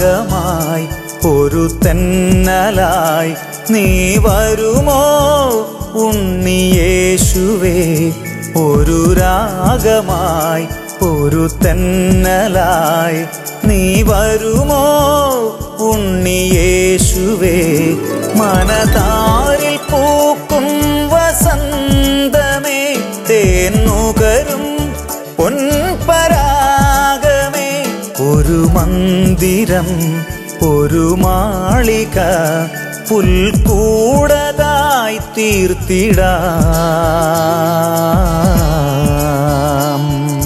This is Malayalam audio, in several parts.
രാഗമായി ഒരു തെന്നലായി നീ വരുമോ ഉണ്ണിയേശുവേ ഒരു രാഗമായി ഒരു തെന്നലായി നീ വരുമോ ഉണ്ണിയേശുവേ മനതാരിൽ പൂക്കും വസന്തമേ തേന്നുകരും പൊൻപരാഗമേ ഒരു മന്ദിരം ഒരു മാളിക പുൽക്കൂടതായി തീർത്തിടാം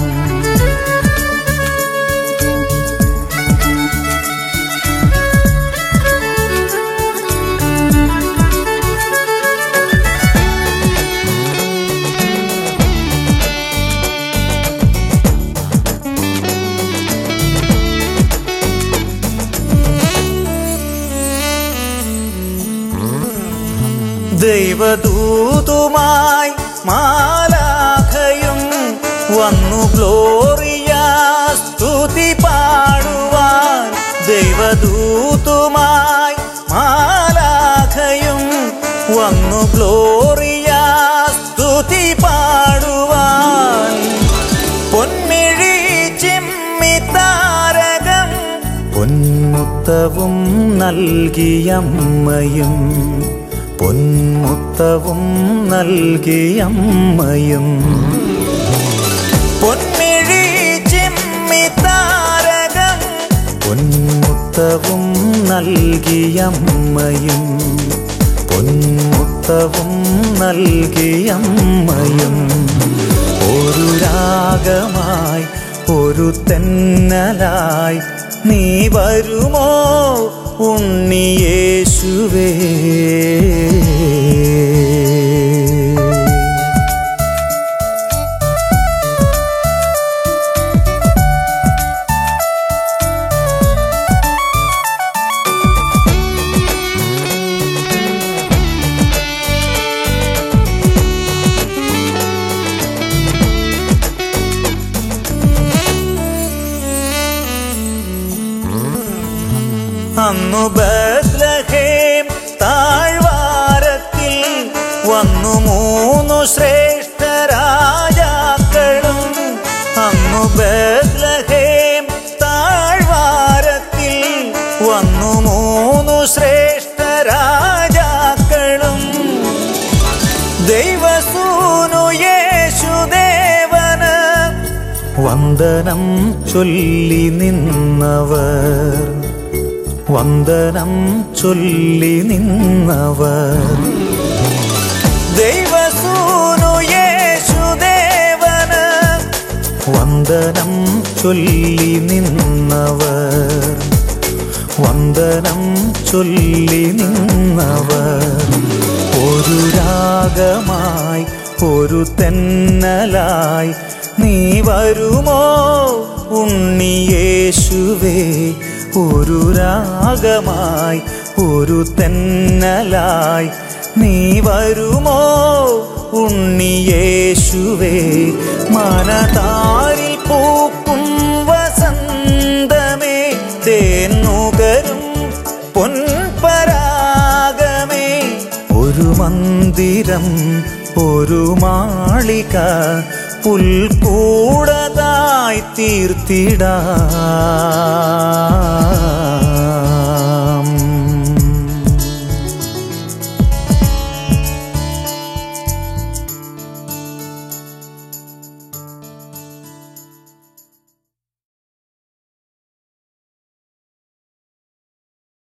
ദൈവദൂതുമായി മാലാഖയും വന്നു ഗ്ലോറിയ സ്തുതി പാടുവാൻ ദൈവദൂതുമായി മാലാഖയും വന്നു ഗ്ലോറിയ സ്തുതി പാടുവാൻ പൊന്മിഴി ചിമ്മി താരകം പൊന്മുത്തവും നൽകിയമ്മയും പൊന്മുത്തവും നൽകിയമ്മയും പൊന്മിഴി ചിമ്മി താരകം പൊന്മുത്തവും നൽകിയമ്മയും പൊന്മുത്തവും നൽകിയമ്മയും ഒരു രാഗമായി ഒരു തെന്നലായി നീ വരുമോ ഉണ്ണിയേശുവേ അന്നു ബദ്ലഹേം താഴ്വാരത്തിൽ വന്നു മൂന്നു ശ്രേഷ്ഠ രാജാക്കളും അന്നു ബദ്ലഹേം താഴ്വാരത്തിൽ വന്നു മൂന്നു ശ്രേഷ്ഠ രാജാക്കളും ദൈവസൂനു യേശുദേവന് വന്ദനം ചൊല്ലി നിന്നവർ വന്ദനം ചൊല്ലി നിന്നവർ ദൈവസൂനു യേശുദേവന് വന്ദനം ചൊല്ലി നിന്നവർ വന്ദനം ചൊല്ലി നിന്നവർ ഒരു രാഗമായി ഒരു തെന്നലായി നീ വരുമോ ഉണ്ണിയേശുവേ ഒരു രാഗമായി ഒരു തെന്നലായി നീ വരുമോ ഉണ്ണിയേശുവേ മനതാരിൽ പൂക്കും വസന്തമേ തേന്നുകരും പൊൻപരാഗമേ ഒരു മന്ദിരം ഒരു മാളിക പുൽക്കൂടതായി തീർത്തിടാം